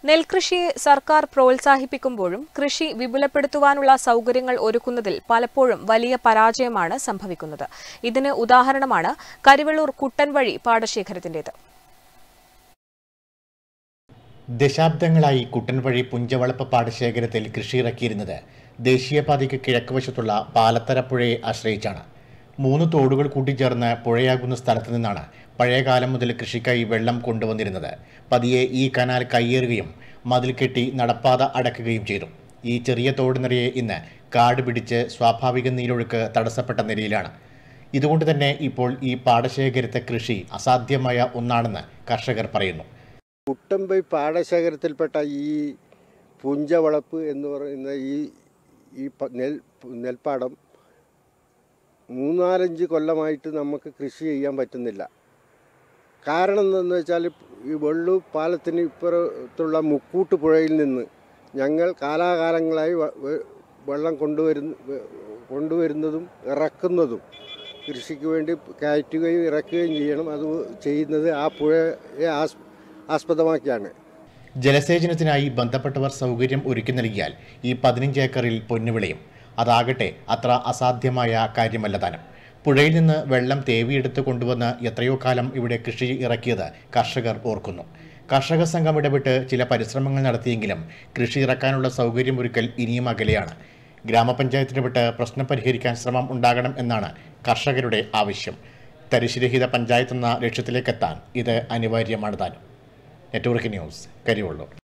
നെൽകൃഷിയെ സർക്കാർ പ്രോത്സാഹിപ്പിക്കുമ്പോഴും കൃഷി വിപുലപ്പെടുത്തുവാനുള്ള സൗകര്യങ്ങൾ ഒരുക്കുന്നതിൽ പലപ്പോഴും വലിയ പരാജയമാണ് സംഭവിക്കുന്നത് ഇതിന് ഉദാഹരണമാണ് കരിവെള്ളൂർ കുട്ടൻവഴി പാടശേഖരത്തിന്റേത് ദശാബ്ദങ്ങളായി കുട്ടൻവഴി പുഞ്ചവളപ്പ് പാടശേഖരത്തിൽ കൃഷി ഇറക്കിയിരുന്നത് ദേശീയപാതയ്ക്ക് കിഴക്കുവശത്തുള്ള പാലത്തര പുഴയെ ആശ്രയിച്ചാണ് മൂന്ന് തോടുകൾ കൂട്ടിച്ചേർന്ന് പുഴയാകുന്ന സ്ഥലത്ത് നിന്നാണ് പഴയകാലം മുതൽ കൃഷിക്കായി വെള്ളം കൊണ്ടുവന്നിരുന്നത് പതിയെ ഈ കനാൽ കയ്യേറുകയും മതിൽ കെട്ടി നടപ്പാത അടക്കുകയും ചെയ്തു ഈ ചെറിയ തോട് നിറയെ ഇന്ന് കാട് പിടിച്ച് സ്വാഭാവിക നീരൊഴുക്ക് തടസ്സപ്പെട്ട നിലയിലാണ് ഇതുകൊണ്ട് തന്നെ ഇപ്പോൾ ഈ പാടശേഖരത്തെ കൃഷി അസാധ്യമായ ഒന്നാണെന്ന് കർഷകർ പറയുന്നു കുട്ടമ്പൈ പാടശേഖരത്തിൽപ്പെട്ട ഈ പുഞ്ചവളപ്പ് എന്ന് പറയുന്ന ഈ ഈ പ- നെൽ നെൽപ്പാടം മൂന്നാലഞ്ച് കൊല്ലമായിട്ട് നമുക്ക് കൃഷി ചെയ്യാൻ പറ്റുന്നില്ല കാരണം എന്തെന്ന് വെച്ചാൽ ഈ വെള്ളു പാലത്തിന് ഇപ്പുറത്തുള്ള മുക്കൂട്ട് പുഴയിൽ നിന്ന് ഞങ്ങൾ കാലാകാലങ്ങളായി വ- വെ- വെള്ളം കൊണ്ടുവരുന്ന വെ- കൊണ്ടുവരുന്നതും ഇറക്കുന്നതും കൃഷിക്ക് വേണ്ടി കയറ്റുകയും ഇറക്കുകയും ചെയ്യണം അത് ചെയ്യുന്നത് ആ പുഴയെ ആസ് ആസ്പദമാക്കിയാണ് ജലസേചനത്തിനായി ബന്ധപ്പെട്ടവർ സൗകര്യം ഒരുക്കി നൽകിയാൽ ഈ പതിനഞ്ച് ഏക്കറിൽ പൊന്നുവിളയും അതാകട്ടെ അത്ര അസാധ്യമായ കാര്യമല്ല താനും പുഴയിൽ നിന്ന് വെള്ളം തേവിയെടുത്ത് കൊണ്ടുവന്ന് എത്രയോ കാലം ഇവിടെ കൃഷി ഇറക്കിയത് കർഷകർ ഓർക്കുന്നു കർഷക സംഘം ഇടപെട്ട് ചില പരിശ്രമങ്ങൾ നടത്തിയെങ്കിലും കൃഷി ഇറക്കാനുള്ള സൗകര്യമൊരുക്കൽ ഇനിയും അകലെയാണ് ഗ്രാമപഞ്ചായത്തിനിടപെട്ട് പ്രശ്നം പരിഹരിക്കാൻ ശ്രമം ഉണ്ടാകണം എന്നാണ് കർഷകരുടെ ആവശ്യം തരിശുരഹിത പഞ്ചായത്ത് എന്ന ലക്ഷ്യത്തിലേക്കെത്താൻ ഇത് അനിവാര്യമാണ് താനും നെറ്റ്വർക്ക് ന്യൂസ് കരിവള്ളൂർ